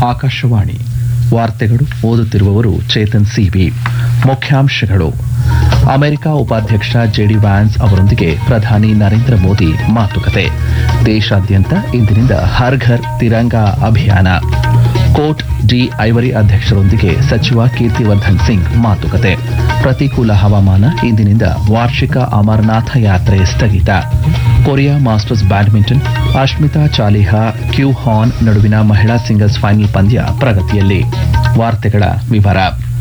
ಆಕಾಶವಾಣಿ ವಾರ್ತೆಗಳು ಓದುತ್ತಿರುವವರು ಚೇತನ್ ಸಿಬಿ ಮುಖ್ಯಾಂಶಗಳು ಅಮೆರಿಕ ಉಪಾಧ್ಯಕ್ಷ ಜೆಡಿ ವ್ಯಾನ್ಸ್ ಅವರೊಂದಿಗೆ ಪ್ರಧಾನಿ ನರೇಂದ್ರ ಮೋದಿ ಮಾತುಕತೆ ದೇಶಾದ್ಯಂತ ಇಂದಿನಿಂದ ಹರ್ ಘರ್ ತಿರಂಗಾ ಅಭಿಯಾನ ಕೋಟ್ ಡಿ ಐವರಿ ಅಧ್ಯಕ್ಷರೊಂದಿಗೆ ಸಚಿವ ಕೀರ್ತಿವರ್ಧನ್ ಸಿಂಗ್ ಮಾತುಕತೆ ಪ್ರತಿಕೂಲ ಹವಾಮಾನ ಇಂದಿನಿಂದ ವಾರ್ಷಿಕ ಅಮರನಾಥ ಯಾತ್ರೆ ಸ್ಥಗಿತ Korea masters badminton Ashmita Chaliha Kyu Han ನಡುವಿನ ಮಹಿಳಾ ಸಿಂಗಲ್ಸ್ ಫೈನಲ್ ಪಂದ್ಯ ಪ್ರಗತಿಯಲ್ಲಿ ವಾರ್ತೆಗಳ ವಿವರ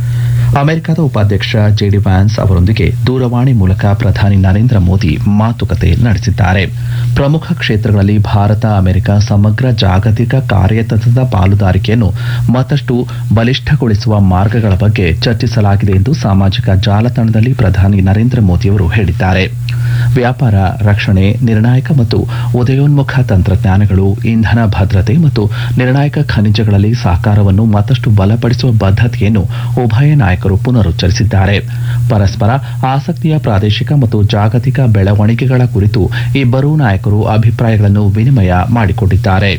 ಅಮೆರಿಕದ ಉಪಾಧ್ಯಕ್ಷ ಜೆಡಿ ವ್ಯಾನ್ಸ್ ಅವರೊಂದಿಗೆ ದೂರವಾಣಿ ಮೂಲಕ ಪ್ರಧಾನಿ ನರೇಂದ್ರ ಮೋದಿ ಮಾತುಕತೆ ನಡೆಸಿದ್ದಾರೆ ಪ್ರಮುಖ ಕ್ಷೇತ್ರಗಳಲ್ಲಿ ಭಾರತ ಅಮೆರಿಕ ಸಮಗ್ರ ಜಾಗತಿಕ ಕಾರ್ಯತಂತ್ರದ ಪಾಲುದಾರಿಕೆಯನ್ನು ಮತ್ತಷ್ಟು ಬಲಿಷ್ಠಗೊಳಿಸುವ ಮಾರ್ಗಗಳ ಬಗ್ಗೆ ಚರ್ಚಿಸಲಾಗಿದೆ ಎಂದು ಸಾಮಾಜಿಕ ಜಾಲತಾಣದಲ್ಲಿ ಪ್ರಧಾನಿ ನರೇಂದ್ರ ಮೋದಿಯವರು ಹೇಳಿದ್ದಾರೆ ವ್ಯಾಪಾರ ರಕ್ಷಣೆ ನಿರ್ಣಾಯಕ ಮತ್ತು ಉದಯೋನ್ಮುಖ ತಂತ್ರಜ್ಞಾನಗಳು ಇಂಧನ ಭದ್ರತೆ ಮತ್ತು ನಿರ್ಣಾಯಕ ಖನಿಜಗಳಲ್ಲಿ ಸಹಕಾರವನ್ನು ಮತ್ತಷ್ಟು ಬಲಪಡಿಸುವ ಬದ್ಧತೆಯನ್ನು ಉಭಯ ನಾಯಕರು ಪುನರುಚ್ಚರಿಸಿದ್ದಾರೆ ಪರಸ್ಪರ ಆಸಕ್ತಿಯ ಪ್ರಾದೇಶಿಕ ಮತ್ತು ಜಾಗತಿಕ ಬೆಳವಣಿಗೆಗಳ ಕುರಿತು ಇಬ್ಬರೂ ನಾಯಕರು ಅಭಿಪ್ರಾಯಗಳನ್ನು ವಿನಿಮಯ ಮಾಡಿಕೊಂಡಿದ್ದಾರೆ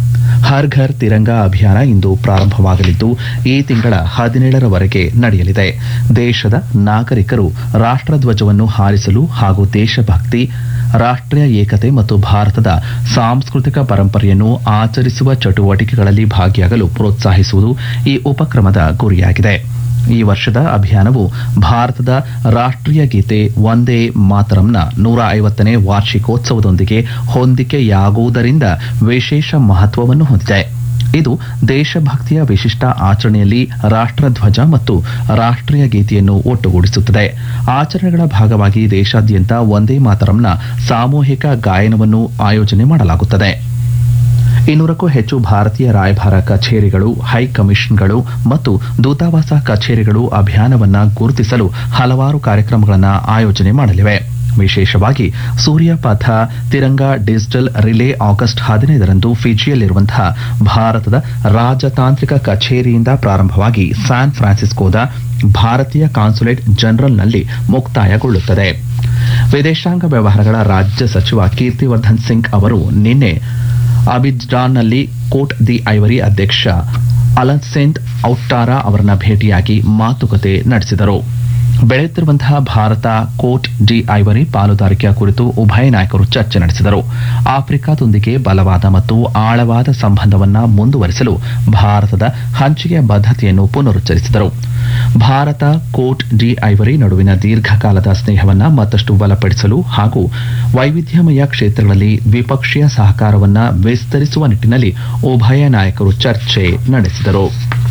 ಹರ್ ಘರ್ ತಿರಂಗಾ ಅಭಿಯಾನ ಇಂದು ಪ್ರಾರಂಭವಾಗಲಿದ್ದು ಈ ತಿಂಗಳ ಹದಿನೇಳರವರೆಗೆ ನಡೆಯಲಿದೆ ದೇಶದ ನಾಗರಿಕರು ರಾಷ್ಟ್ರಧ್ವಜವನ್ನು ಹಾರಿಸಲು ಹಾಗೂ ದೇಶಭಕ್ತಿ ರಾಷ್ಟ್ರೀಯ ಏಕತೆ ಮತ್ತು ಭಾರತದ ಸಾಂಸ್ಕೃತಿಕ ಪರಂಪರೆಯನ್ನು ಆಚರಿಸುವ ಚಟುವಟಿಕೆಗಳಲ್ಲಿ ಭಾಗಿಯಾಗಲು ಪ್ರೋತ್ಸಾಹಿಸುವುದು ಈ ಉಪಕ್ರಮದ ಗುರಿಯಾಗಿದೆ ಈ ವರ್ಷದ ಅಭಿಯಾನವು ಭಾರತದ ರಾಷ್ಟ್ರೀಯ ಗೀತೆ ವಂದೇ ಮಾತರಂನ ನೂರ ಐವತ್ತನೇ ವಾರ್ಷಿಕೋತ್ಸವದೊಂದಿಗೆ ಹೊಂದಿಕೆಯಾಗುವುದರಿಂದ ವಿಶೇಷ ಮಹತ್ವವನ್ನು ಹೊಂದಿದೆ ಇದು ದೇಶಭಕ್ತಿಯ ವಿಶಿಷ್ಟ ಆಚರಣೆಯಲ್ಲಿ ರಾಷ್ಟ್ರಧ್ವಜ ಮತ್ತು ರಾಷ್ಟ್ರೀಯ ಗೀತೆಯನ್ನು ಒಟ್ಟುಗೂಡಿಸುತ್ತದೆ ಆಚರಣೆಗಳ ಭಾಗವಾಗಿ ದೇಶಾದ್ಯಂತ ವಂದೇ ಮಾತರಂನ ಸಾಮೂಹಿಕ ಗಾಯನವನ್ನು ಆಯೋಜನೆ ಮಾಡಲಾಗುತ್ತದೆ ಇನ್ನೂರಕ್ಕೂ ಹೆಚ್ಚು ಭಾರತೀಯ ರಾಯಭಾರ ಕಚೇರಿಗಳು ಹೈಕಮಿಷನ್ಗಳು ಮತ್ತು ದೂತಾವಾಸ ಕಚೇರಿಗಳು ಅಭಿಯಾನವನ್ನ ಗುರುತಿಸಲು ಹಲವಾರು ಕಾರ್ಯಕ್ರಮಗಳನ್ನು ಆಯೋಜನೆ ಮಾಡಲಿವೆ ವಿಶೇಷವಾಗಿ ಸೂರ್ಯಪಥ ತಿರಂಗ ಡಿಜಿಟಲ್ ರಿಲೇ ಆಗಸ್ಟ್ ಹದಿನೈದರಂದು ಫಿಜಿಯಲ್ಲಿರುವಂತಹ ಭಾರತದ ರಾಜತಾಂತ್ರಿಕ ಕಚೇರಿಯಿಂದ ಪ್ರಾರಂಭವಾಗಿ ಸ್ಯಾನ್ ಫ್ರಾನ್ಸಿಸ್ಕೋದ ಭಾರತೀಯ ಕಾನ್ಸುಲೇಟ್ ಜನರಲ್ನಲ್ಲಿ ಮುಕ್ತಾಯಗೊಳ್ಳುತ್ತದೆ ವಿದೇಶಾಂಗ ವ್ಯವಹಾರಗಳ ರಾಜ್ಯ ಸಚಿವ ಕೀರ್ತಿವರ್ಧನ್ ಸಿಂಗ್ ಅವರು ನಿನ್ನೆ ಅಬಿಜಾನ್ನಲ್ಲಿ ಕೋಟ್ ದಿ ಐವರಿ ಅಧ್ಯಕ್ಷ ಅಲನ್ಸೆಂಟ್ ಔಟ್ಟಾರಾ ಅವರನ್ನ ಭೇಟಿಯಾಗಿ ಮಾತುಕತೆ ನಡೆಸಿದರು ಬೆಳೆಯುತ್ತಿರುವಂತಹ ಭಾರತ ಕೋಟ್ ಡಿ ಐವರಿ ಪಾಲುದಾರಿಕೆಯ ಕುರಿತು ಉಭಯ ನಾಯಕರು ಚರ್ಚೆ ನಡೆಸಿದರು ಆಫ್ರಿಕಾದೊಂದಿಗೆ ಬಲವಾದ ಮತ್ತು ಆಳವಾದ ಸಂಬಂಧವನ್ನ ಮುಂದುವರಿಸಲು ಭಾರತದ ಹಂಚಿಕೆಯ ಬದ್ಧತೆಯನ್ನು ಪುನರುಚ್ಚರಿಸಿದರು ಭಾರತ ಕೋಟ್ ಡಿ ಐವರಿ ನಡುವಿನ ದೀರ್ಘಕಾಲದ ಸ್ನೇಹವನ್ನ ಮತ್ತಷ್ಟು ಬಲಪಡಿಸಲು ಹಾಗೂ ವೈವಿಧ್ಯಮಯ ಕ್ಷೇತ್ರಗಳಲ್ಲಿ ದ್ವಿಪಕ್ಷೀಯ ಸಹಕಾರವನ್ನ ವಿಸ್ತರಿಸುವ ನಿಟ್ಟಿನಲ್ಲಿ ಉಭಯ ನಾಯಕರು ಚರ್ಚೆ ನಡೆಸಿದರು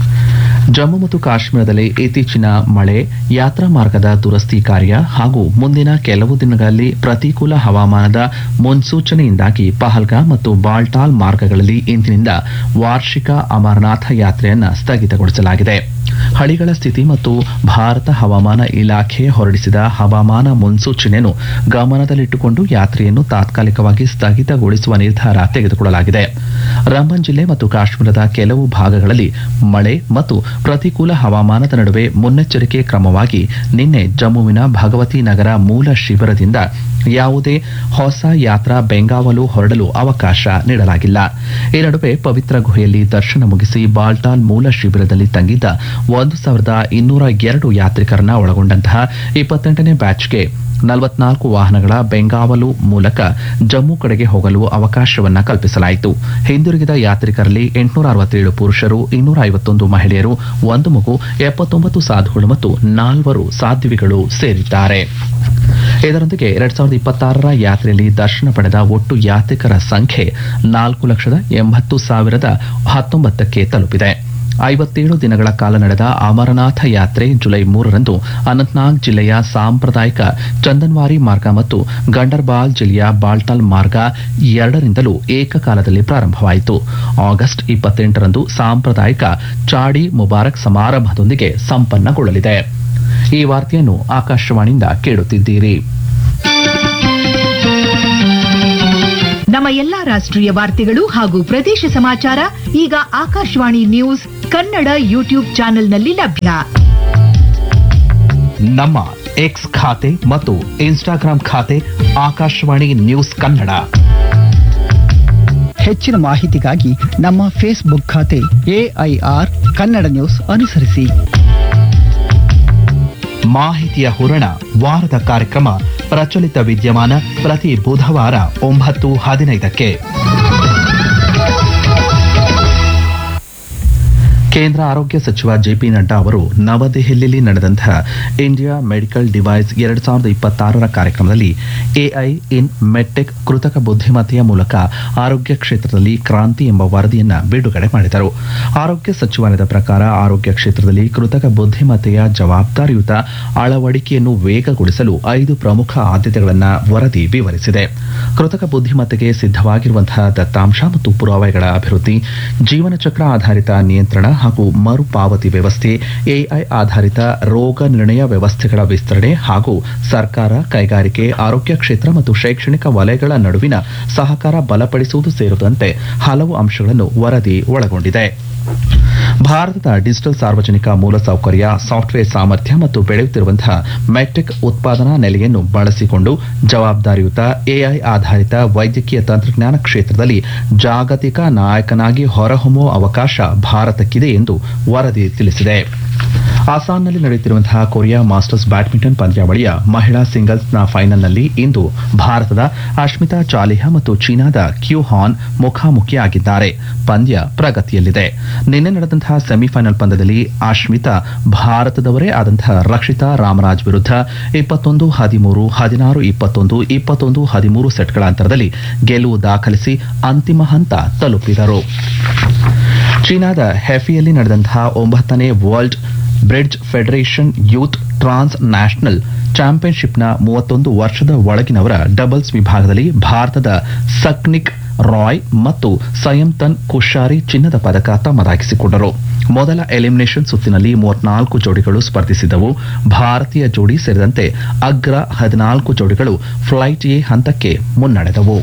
ಜಮ್ಮು ಮತ್ತು ಕಾಶ್ಮೀರದಲ್ಲಿ ಇತ್ತೀಚಿನ ಮಳೆ ಯಾತ್ರಾ ಮಾರ್ಗದ ದುರಸ್ತಿ ಕಾರ್ಯ ಹಾಗೂ ಮುಂದಿನ ಕೆಲವು ದಿನಗಳಲ್ಲಿ ಪ್ರತಿಕೂಲ ಹವಾಮಾನದ ಮುನ್ಸೂಚನೆಯಿಂದಾಗಿ ಪಹಲ್ಗಾಮ್ ಮತ್ತು ಬಾಲ್ಟಾಲ್ ಮಾರ್ಗಗಳಲ್ಲಿ ಇಂದಿನಿಂದ ವಾರ್ಷಿಕ ಅಮರನಾಥ ಯಾತ್ರೆಯನ್ನು ಸ್ಥಗಿತಗೊಳಿಸಲಾಗಿದೆ ಹಳಿಗಳ ಸ್ಥಿತಿ ಮತ್ತು ಭಾರತ ಹವಾಮಾನ ಇಲಾಖೆ ಹೊರಡಿಸಿದ ಹವಾಮಾನ ಮುನ್ಸೂಚನೆಯನ್ನು ಗಮನದಲ್ಲಿಟ್ಟುಕೊಂಡು ಯಾತ್ರೆಯನ್ನು ತಾತ್ಕಾಲಿಕವಾಗಿ ಸ್ಥಗಿತಗೊಳಿಸುವ ನಿರ್ಧಾರ ತೆಗೆದುಕೊಳ್ಳಲಾಗಿದೆ ರಂಬನ್ ಜಿಲ್ಲೆ ಮತ್ತು ಕಾಶ್ಮೀರದ ಕೆಲವು ಭಾಗಗಳಲ್ಲಿ ಮಳೆ ಮತ್ತು ಪ್ರತಿಕೂಲ ಹವಾಮಾನದ ನಡುವೆ ಮುನ್ನೆಚ್ಚರಿಕೆ ಕ್ರಮವಾಗಿ ನಿನ್ನೆ ಜಮ್ಮುವಿನ ಭಗವತಿ ನಗರ ಮೂಲ ಶಿಬಿರದಿಂದ ಯಾವುದೇ ಹೊಸ ಯಾತ್ರಾ ಬೆಂಗಾವಲು ಹೊರಡಲು ಅವಕಾಶ ನೀಡಲಾಗಿಲ್ಲ ಈ ನಡುವೆ ಪವಿತ್ರ ಗುಹೆಯಲ್ಲಿ ದರ್ಶನ ಮುಗಿಸಿ ಬಾಲ್ಟಾಲ್ ಮೂಲ ಶಿಬಿರದಲ್ಲಿ ತಂಗಿದ್ದ ಒಂದು ಸಾವಿರದ ಇನ್ನೂರ ಎರಡು ಯಾತ್ರಿಕರನ್ನ ಒಳಗೊಂಡಂತಹ ಇಪ್ಪತ್ತೆಂಟನೇ ಬ್ಯಾಚ್ಗೆ ನಲವತ್ನಾಲ್ಕು ವಾಹನಗಳ ಬೆಂಗಾವಲು ಮೂಲಕ ಜಮ್ಮು ಕಡೆಗೆ ಹೋಗಲು ಅವಕಾಶವನ್ನ ಕಲ್ಪಿಸಲಾಯಿತು ಹಿಂದಿರುಗಿದ ಯಾತ್ರಿಕರಲ್ಲಿ ಎಂಟುನೂರ ಅರವತ್ತೇಳು ಪುರುಷರು ಇನ್ನೂರ ಐವತ್ತೊಂದು ಮಹಿಳೆಯರು ಒಂದು ಮಗು ಎಪ್ಪತ್ತೊಂಬತ್ತು ಸಾಧುಗಳು ಮತ್ತು ನಾಲ್ವರು ಸಾಧ್ವಿಗಳು ಸೇರಿದ್ದಾರೆ ಇದರೊಂದಿಗೆ ಎರಡ್ ಸಾವಿರದ ಇಪ್ಪತ್ತಾರರ ಯಾತ್ರೆಯಲ್ಲಿ ದರ್ಶನ ಪಡೆದ ಒಟ್ಟು ಯಾತ್ರಿಕರ ಸಂಖ್ಯೆ ನಾಲ್ಕು ಲಕ್ಷದ ಎಂಬತ್ತು ಸಾವಿರದ ಹತ್ತೊಂಬತ್ತಕ್ಕೆ ತಲುಪಿದೆ ಐವತ್ತೇಳು ದಿನಗಳ ಕಾಲ ನಡೆದ ಅಮರನಾಥ ಯಾತ್ರೆ ಜುಲೈ ಮೂರರಂದು ಅನಂತನಾಗ್ ಜಿಲ್ಲೆಯ ಸಾಂಪ್ರದಾಯಿಕ ಚಂದನ್ವಾರಿ ಮಾರ್ಗ ಮತ್ತು ಗಂಡರ್ಬಾಲ್ ಜಿಲ್ಲೆಯ ಬಾಲ್ಟಾಲ್ ಮಾರ್ಗ ಎರಡರಿಂದಲೂ ಏಕಕಾಲದಲ್ಲಿ ಪ್ರಾರಂಭವಾಯಿತು ಆಗಸ್ಟ್ ಇಪ್ಪತ್ತೆಂಟರಂದು ಸಾಂಪ್ರದಾಯಿಕ ಚಾಡಿ ಮುಬಾರಕ್ ಸಮಾರಂಭದೊಂದಿಗೆ ಸಂಪನ್ನಗೊಳ್ಳಲಿದೆ ಈ ವಾರ್ತೆಯನ್ನು ಆಕಾಶವಾಣಿಯಿಂದ ಕೇಳುತ್ತಿದ್ದೀರಿ ನಮ್ಮ ಎಲ್ಲಾ ರಾಷ್ಟ್ರೀಯ ವಾರ್ತೆಗಳು ಹಾಗೂ ಪ್ರದೇಶ ಸಮಾಚಾರ ಈಗ ಆಕಾಶವಾಣಿ ನ್ಯೂಸ್ ಕನ್ನಡ ಯೂಟ್ಯೂಬ್ ಚಾನೆಲ್ನಲ್ಲಿ ಲಭ್ಯ ನಮ್ಮ ಎಕ್ಸ್ ಖಾತೆ ಮತ್ತು ಇನ್ಸ್ಟಾಗ್ರಾಂ ಖಾತೆ ಆಕಾಶವಾಣಿ ನ್ಯೂಸ್ ಕನ್ನಡ ಹೆಚ್ಚಿನ ಮಾಹಿತಿಗಾಗಿ ನಮ್ಮ ಫೇಸ್ಬುಕ್ ಖಾತೆ ಎಐಆರ್ ಕನ್ನಡ ನ್ಯೂಸ್ ಅನುಸರಿಸಿ ಮಾಹಿತಿಯ ಹೂರಣ ವಾರದ ಕಾರ್ಯಕ್ರಮ ಪ್ರಚಲಿತ ವಿದ್ಯಮಾನ ಪ್ರತಿ ಬುಧವಾರ ಒಂಬತ್ತು ಹದಿನೈದಕ್ಕೆ ಕೇಂದ್ರ ಆರೋಗ್ಯ ಸಚಿವ ಜೆಪಿ ನಡ್ಡಾ ಅವರು ನವದೆಹಲಿಯಲ್ಲಿ ನಡೆದಂತಹ ಇಂಡಿಯಾ ಮೆಡಿಕಲ್ ಡಿವೈಸ್ ಎರಡ್ ಸಾವಿರದ ಇಪ್ಪತ್ತಾರರ ಕಾರ್ಯಕ್ರಮದಲ್ಲಿ ಎಐ ಇನ್ ಮೆಡ್ಟೆಕ್ ಕೃತಕ ಬುದ್ಧಿಮತ್ತೆಯ ಮೂಲಕ ಆರೋಗ್ಯ ಕ್ಷೇತ್ರದಲ್ಲಿ ಕ್ರಾಂತಿ ಎಂಬ ವರದಿಯನ್ನ ಬಿಡುಗಡೆ ಮಾಡಿದರು ಆರೋಗ್ಯ ಸಚಿವಾಲಯದ ಪ್ರಕಾರ ಆರೋಗ್ಯ ಕ್ಷೇತ್ರದಲ್ಲಿ ಕೃತಕ ಬುದ್ಧಿಮತ್ತೆಯ ಜವಾಬ್ದಾರಿಯುತ ಅಳವಡಿಕೆಯನ್ನು ವೇಗಗೊಳಿಸಲು ಐದು ಪ್ರಮುಖ ಆದ್ಯತೆಗಳನ್ನು ವರದಿ ವಿವರಿಸಿದೆ ಕೃತಕ ಬುದ್ಧಿಮತ್ತೆಗೆ ಸಿದ್ಧವಾಗಿರುವಂತಹ ದತ್ತಾಂಶ ಮತ್ತು ಪುರಾವೆಗಳ ಅಭಿವೃದ್ಧಿ ಜೀವನ ಚಕ್ರ ಆಧಾರಿತ ನಿಯಂತ್ರಣ ಹಾಗೂ ಮರುಪಾವತಿ ವ್ಯವಸ್ಥೆ ಎಐ ಆಧಾರಿತ ರೋಗ ನಿರ್ಣಯ ವ್ಯವಸ್ಥೆಗಳ ವಿಸ್ತರಣೆ ಹಾಗೂ ಸರ್ಕಾರ ಕೈಗಾರಿಕೆ ಆರೋಗ್ಯ ಕ್ಷೇತ್ರ ಮತ್ತು ಶೈಕ್ಷಣಿಕ ವಲಯಗಳ ನಡುವಿನ ಸಹಕಾರ ಬಲಪಡಿಸುವುದು ಸೇರಿದಂತೆ ಹಲವು ಅಂಶಗಳನ್ನು ವರದಿ ಒಳಗೊಂಡಿದೆ ಭಾರತದ ಡಿಜಿಟಲ್ ಸಾರ್ವಜನಿಕ ಮೂಲಸೌಕರ್ಯ ಸಾಫ್ಟ್ವೇರ್ ಸಾಮರ್ಥ್ಯ ಮತ್ತು ಬೆಳೆಯುತ್ತಿರುವಂತಹ ಮೆಟ್ರಿಕ್ ಉತ್ಪಾದನಾ ನೆಲೆಯನ್ನು ಬಳಸಿಕೊಂಡು ಜವಾಬ್ದಾರಿಯುತ ಎಐ ಆಧಾರಿತ ವೈದ್ಯಕೀಯ ತಂತ್ರಜ್ಞಾನ ಕ್ಷೇತ್ರದಲ್ಲಿ ಜಾಗತಿಕ ನಾಯಕನಾಗಿ ಹೊರಹೊಮ್ಮುವ ಅವಕಾಶ ಭಾರತಕ್ಕಿದೆ ಎಂದು ವರದಿ ತಿಳಿಸಿದೆ ಅಸ್ಸಾಂನಲ್ಲಿ ನಡೆಯುತ್ತಿರುವಂತಹ ಕೊರಿಯಾ ಮಾಸ್ಟರ್ಸ್ ಬ್ಯಾಡ್ಮಿಂಟನ್ ಪಂದ್ಯಾವಳಿಯ ಮಹಿಳಾ ಸಿಂಗಲ್ಸ್ನ ಫೈನಲ್ನಲ್ಲಿ ಇಂದು ಭಾರತದ ಅಶ್ಮಿತಾ ಚಾಲಿಹಾ ಮತ್ತು ಚೀನಾದ ಕ್ಯೂ ಹಾನ್ ಮುಖಾಮುಖಿಯಾಗಿದ್ದಾರೆ ಪಂದ್ಯ ಪ್ರಗತಿಯಲ್ಲಿದೆ ನಿನ್ನೆ ನಡೆದಂತಹ ಸೆಮಿಫೈನಲ್ ಪಂದ್ಯದಲ್ಲಿ ಅಶ್ಮಿತಾ ಭಾರತದವರೇ ಆದಂತಹ ರಕ್ಷಿತಾ ರಾಮರಾಜ್ ವಿರುದ್ಧ ಇಪ್ಪತ್ತೊಂದು ಹದಿಮೂರು ಹದಿನಾರು ಇಪ್ಪತ್ತೊಂದು ಇಪ್ಪತ್ತೊಂದು ಹದಿಮೂರು ಸೆಟ್ಗಳ ಅಂತರದಲ್ಲಿ ಗೆಲುವು ದಾಖಲಿಸಿ ಅಂತಿಮ ಹಂತ ತಲುಪಿದರು ಚೀನಾದ ಹೆಫಿಯಲ್ಲಿ ನಡೆದಂತಹ ಒಂಬತ್ತನೇ world bridge federation youth transnational ಚಾಂಪಿಯನ್ಶಿಪ್ನ ಮೂವತ್ತೊಂದು ವರ್ಷದ ಒಳಗಿನವರ ಡಬಲ್ಸ್ ವಿಭಾಗದಲ್ಲಿ ಭಾರತದ ಸಕ್ನಿಕ್ ರಾಯ್ ಮತ್ತು ಸಂಯಂತನ್ ಕುಶಾರಿ ಚಿನ್ನದ ಪದಕ ತಮ್ಮದಾಗಿಸಿಕೊಂಡರು ಮೊದಲ ಎಲಿಮಿನೇಷನ್ ಸುತ್ತಿನಲ್ಲಿ ಮೂವತ್ನಾಲ್ಕು ಜೋಡಿಗಳು ಸ್ಪರ್ಧಿಸಿದವು ಭಾರತೀಯ ಜೋಡಿ ಸೇರಿದಂತೆ ಅಗ್ರ ಹದಿನಾಲ್ಕು ಜೋಡಿಗಳು ಫ್ಲೈಟ್ ಎ ಹಂತಕ್ಕೆ ಮುನ್ನಡೆದವು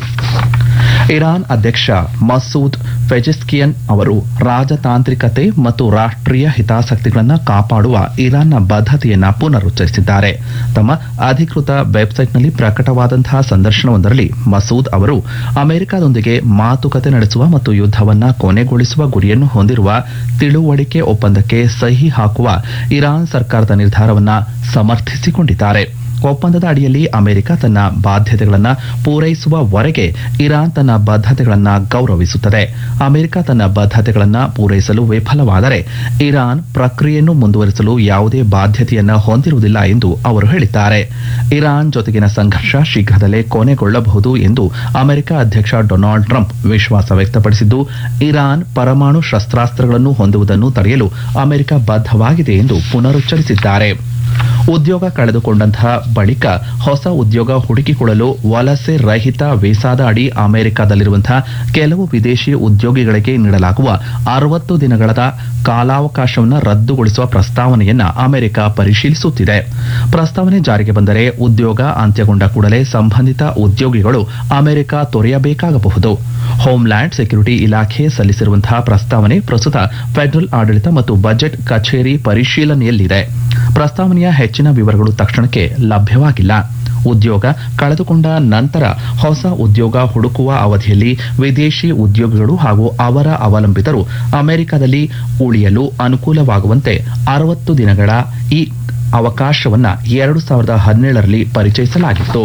ಇರಾನ್ ಅಧ್ಯಕ್ಷ ಮಸೂದ್ ಫೆಜಿಸ್ಕಿಯನ್ ಅವರು ರಾಜತಾಂತ್ರಿಕತೆ ಮತ್ತು ರಾಷ್ಟ್ರೀಯ ಹಿತಾಸಕ್ತಿಗಳನ್ನು ಕಾಪಾಡುವ ಇರಾನ್ನ ಬದ್ಧತೆಯನ್ನ ಪುನರುಚ್ಚರಿಸಿದ್ದಾರೆ ತಮ್ಮ ಅಧಿಕೃತ ವೆಬ್ಸೈಟ್ನಲ್ಲಿ ಪ್ರಕಟವಾದಂತಹ ಸಂದರ್ಶನವೊಂದರಲ್ಲಿ ಮಸೂದ್ ಅವರು ಅಮೆರಿಕದೊಂದಿಗೆ ಮಾತುಕತೆ ನಡೆಸುವ ಮತ್ತು ಯುದ್ಧವನ್ನ ಕೊನೆಗೊಳಿಸುವ ಗುರಿಯನ್ನು ಹೊಂದಿರುವ ತಿಳುವಳಿಕೆ ಒಪ್ಪಂದಕ್ಕೆ ಸಹಿ ಹಾಕುವ ಇರಾನ್ ಸರ್ಕಾರದ ನಿರ್ಧಾರವನ್ನ ಸಮರ್ಥಿಸಿಕೊಂಡಿದ್ದಾರೆ ಒಪ್ಪಂದದ ಅಡಿಯಲ್ಲಿ ಅಮೆರಿಕ ತನ್ನ ಬಾಧ್ಯತೆಗಳನ್ನು ಪೂರೈಸುವವರೆಗೆ ಇರಾನ್ ತನ್ನ ಬದ್ಧತೆಗಳನ್ನು ಗೌರವಿಸುತ್ತದೆ ಅಮೆರಿಕ ತನ್ನ ಬದ್ಧತೆಗಳನ್ನು ಪೂರೈಸಲು ವಿಫಲವಾದರೆ ಇರಾನ್ ಪ್ರಕ್ರಿಯೆಯನ್ನು ಮುಂದುವರಿಸಲು ಯಾವುದೇ ಬಾಧ್ಯತೆಯನ್ನ ಹೊಂದಿರುವುದಿಲ್ಲ ಎಂದು ಅವರು ಹೇಳಿದ್ದಾರೆ ಇರಾನ್ ಜೊತೆಗಿನ ಸಂಘರ್ಷ ಶೀಘ್ರದಲ್ಲೇ ಕೊನೆಗೊಳ್ಳಬಹುದು ಎಂದು ಅಮೆರಿಕ ಅಧ್ಯಕ್ಷ ಡೊನಾಲ್ಡ್ ಟ್ರಂಪ್ ವಿಶ್ವಾಸ ವ್ಯಕ್ತಪಡಿಸಿದ್ದು ಇರಾನ್ ಪರಮಾಣು ಶಸ್ತ್ರಾಸ್ತ್ರಗಳನ್ನು ಹೊಂದುವುದನ್ನು ತಡೆಯಲು ಅಮೆರಿಕ ಬದ್ಧವಾಗಿದೆ ಎಂದು ಪುನರುಚ್ಚರಿಸಿದ್ದಾರೆ ಉದ್ಯೋಗ ಕಳೆದುಕೊಂಡಂತಹ ಬಳಿಕ ಹೊಸ ಉದ್ಯೋಗ ಹುಡುಕಿಕೊಳ್ಳಲು ವಲಸೆ ರಹಿತ ವೀಸಾದ ಅಡಿ ಅಮೆರಿಕದಲ್ಲಿರುವಂತಹ ಕೆಲವು ವಿದೇಶಿ ಉದ್ಯೋಗಿಗಳಿಗೆ ನೀಡಲಾಗುವ ಅರವತ್ತು ದಿನಗಳ ಕಾಲಾವಕಾಶವನ್ನು ರದ್ದುಗೊಳಿಸುವ ಪ್ರಸ್ತಾವನೆಯನ್ನ ಅಮೆರಿಕ ಪರಿಶೀಲಿಸುತ್ತಿದೆ ಪ್ರಸ್ತಾವನೆ ಜಾರಿಗೆ ಬಂದರೆ ಉದ್ಯೋಗ ಅಂತ್ಯಗೊಂಡ ಕೂಡಲೇ ಸಂಬಂಧಿತ ಉದ್ಯೋಗಿಗಳು ಅಮೆರಿಕ ತೊರೆಯಬೇಕಾಗಬಹುದು ಹೋಮ್ಲ್ಯಾಂಡ್ ಸೆಕ್ಯೂರಿಟಿ ಇಲಾಖೆ ಸಲ್ಲಿಸಿರುವಂತಹ ಪ್ರಸ್ತಾವನೆ ಪ್ರಸ್ತುತ ಫೆಡರಲ್ ಆಡಳಿತ ಮತ್ತು ಬಜೆಟ್ ಕಚೇರಿ ಪರಿಶೀಲನೆಯಲ್ಲಿದೆ ಪ್ರಸ್ತಾವನೆಯ ಹೆಚ್ಚಿನ ವಿವರಗಳು ತಕ್ಷಣಕ್ಕೆ ಲಭ್ಯವಾಗಿಲ್ಲ ಉದ್ಯೋಗ ಕಳೆದುಕೊಂಡ ನಂತರ ಹೊಸ ಉದ್ಯೋಗ ಹುಡುಕುವ ಅವಧಿಯಲ್ಲಿ ವಿದೇಶಿ ಉದ್ಯೋಗಿಗಳು ಹಾಗೂ ಅವರ ಅವಲಂಬಿತರು ಅಮೆರಿಕದಲ್ಲಿ ಉಳಿಯಲು ಅನುಕೂಲವಾಗುವಂತೆ ಅರವತ್ತು ದಿನಗಳ ಈ ಅವಕಾಶವನ್ನ ಎರಡು ಸಾವಿರದ ಹದಿನೇಳರಲ್ಲಿ ಪರಿಚಯಿಸಲಾಗಿತ್ತು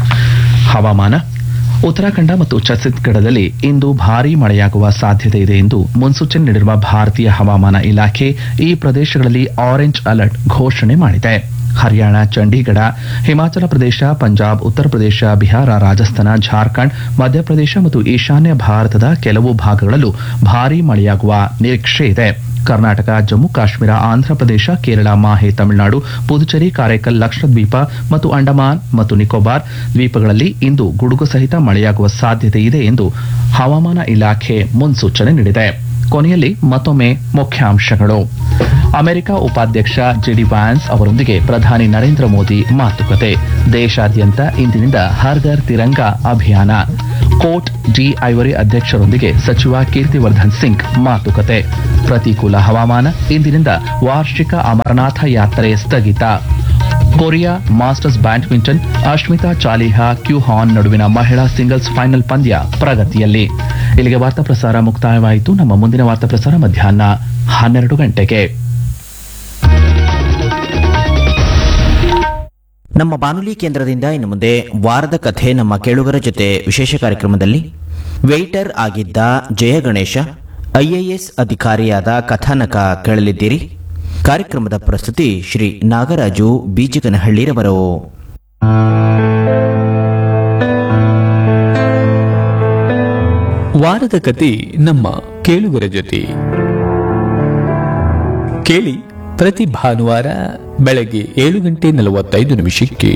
ಹವಾಮಾನ ಉತ್ತರಾಖಂಡ ಮತ್ತು ಛತ್ತೀಸ್ಗಢದಲ್ಲಿ ಇಂದು ಭಾರೀ ಮಳೆಯಾಗುವ ಸಾಧ್ಯತೆ ಇದೆ ಎಂದು ಮುನ್ಸೂಚನೆ ನೀಡಿರುವ ಭಾರತೀಯ ಹವಾಮಾನ ಇಲಾಖೆ ಈ ಪ್ರದೇಶಗಳಲ್ಲಿ ಆರೆಂಜ್ ಅಲರ್ಟ್ ಘೋಷಣೆ ಮಾಡಿದೆ ಹರಿಯಾಣ ಚಂಡೀಗಢ ಹಿಮಾಚಲ ಪ್ರದೇಶ ಪಂಜಾಬ್ ಉತ್ತರ ಪ್ರದೇಶ ಬಿಹಾರ ರಾಜಸ್ಥಾನ ಜಾರ್ಖಂಡ್ ಮಧ್ಯಪ್ರದೇಶ ಮತ್ತು ಈಶಾನ್ಯ ಭಾರತದ ಕೆಲವು ಭಾಗಗಳಲ್ಲೂ ಭಾರೀ ಮಳೆಯಾಗುವ ನಿರೀಕ್ಷೆ ಇದೆ ಕರ್ನಾಟಕ ಜಮ್ಮು ಕಾಶ್ಮೀರ ಆಂಧ್ರಪ್ರದೇಶ ಕೇರಳ ಮಾಹೆ ತಮಿಳುನಾಡು ಪುದುಚೇರಿ ಕಾರೈಕಲ್ ಲಕ್ಷದ್ವೀಪ ಮತ್ತು ಅಂಡಮಾನ್ ಮತ್ತು ನಿಕೋಬಾರ್ ದ್ವೀಪಗಳಲ್ಲಿ ಇಂದು ಗುಡುಗು ಸಹಿತ ಮಳೆಯಾಗುವ ಸಾಧ್ಯತೆ ಇದೆ ಎಂದು ಹವಾಮಾನ ಇಲಾಖೆ ಮುನ್ಸೂಚನೆ ನೀಡಿದೆ ಕೊನೆಯಲ್ಲಿ ಮತ್ತೊಮ್ಮೆ ಮುಖ್ಯಾಂಶಗಳು ಅಮೆರಿಕ ಉಪಾಧ್ಯಕ್ಷ ಜೆಡಿ ವ್ಯಾನ್ಸ್ ಅವರೊಂದಿಗೆ ಪ್ರಧಾನಿ ನರೇಂದ್ರ ಮೋದಿ ಮಾತುಕತೆ ದೇಶಾದ್ಯಂತ ಇಂದಿನಿಂದ ಹರ್ ಘರ್ ತಿರಂಗ ಅಭಿಯಾನ ಕೋಟ್ ಡಿ ಐವರಿ ಅಧ್ಯಕ್ಷರೊಂದಿಗೆ ಸಚಿವ ಕೀರ್ತಿವರ್ಧನ್ ಸಿಂಗ್ ಮಾತುಕತೆ ಪ್ರತಿಕೂಲ ಹವಾಮಾನ ಇಂದಿನಿಂದ ವಾರ್ಷಿಕ ಅಮರನಾಥ ಯಾತ್ರೆ ಸ್ಥಗಿತ Korea masters badminton Ashmita Chaliha ಕ್ಯೂಹಾನ್ ನಡುವಿನ ಮಹಿಳಾ ಸಿಂಗಲ್ಸ್ ಫೈನಲ್ ಪಂದ್ಯ ಪ್ರಗತಿಯಲ್ಲಿ ಇಲ್ಲಿಗೆ ವಾರ್ತಾ ಪ್ರಸಾರ ಮುಕ್ತಾಯವಾಯಿತು ನಮ್ಮ ಮುಂದಿನ ವಾರ್ತಾ ಪ್ರಸಾರ ಮಧ್ಯಾಹ್ನ ಹನ್ನೆರಡು ಗಂಟೆಗೆ ನಮ್ಮ ಬಾನುಲಿ ಕೇಂದ್ರದಿಂದ ಇನ್ನು ಮುಂದೆ ವಾರದ ಕಥೆ ನಮ್ಮ ಕೇಳುಗರ ಜೊತೆ ವಿಶೇಷ ಕಾರ್ಯಕ್ರಮದಲ್ಲಿ ವೆಯ್ಟರ್ ಆಗಿದ್ದ ಜಯ ಗಣೇಶ ಐಎಎಸ್ ಅಧಿಕಾರಿಯಾದ ಕಥಾನಕ ಕೇಳಲಿದ್ದೀರಿ ಕಾರ್ಯಕ್ರಮದ ಪ್ರಸ್ತುತಿ ಶ್ರೀ ನಾಗರಾಜು ಬೀಜಗನಹಳ್ಳಿರವರು ವಾರದ ಕತೆ ನಮ್ಮ ಕೇಳುಗರ ಜೊತೆ ಕೇಳಿ ಪ್ರತಿ ಭಾನುವಾರ ಬೆಳಗ್ಗೆ ಏಳು ಗಂಟೆ ನಲವತ್ತೈದು ನಿಮಿಷಕ್ಕೆ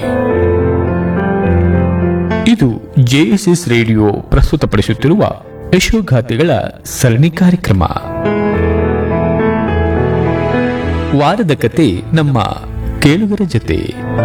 ಇದು ಜೆಎಸ್ಎಸ್ ರೇಡಿಯೋ ಪ್ರಸ್ತುತಪಡಿಸುತ್ತಿರುವ ಯಶೋಗಾಥೆಗಳ ಸರಣಿ ಕಾರ್ಯಕ್ರಮ ವಾರದ ಕತೆ ನಮ್ಮ ಕೇಳುಗರ ಜೊತೆ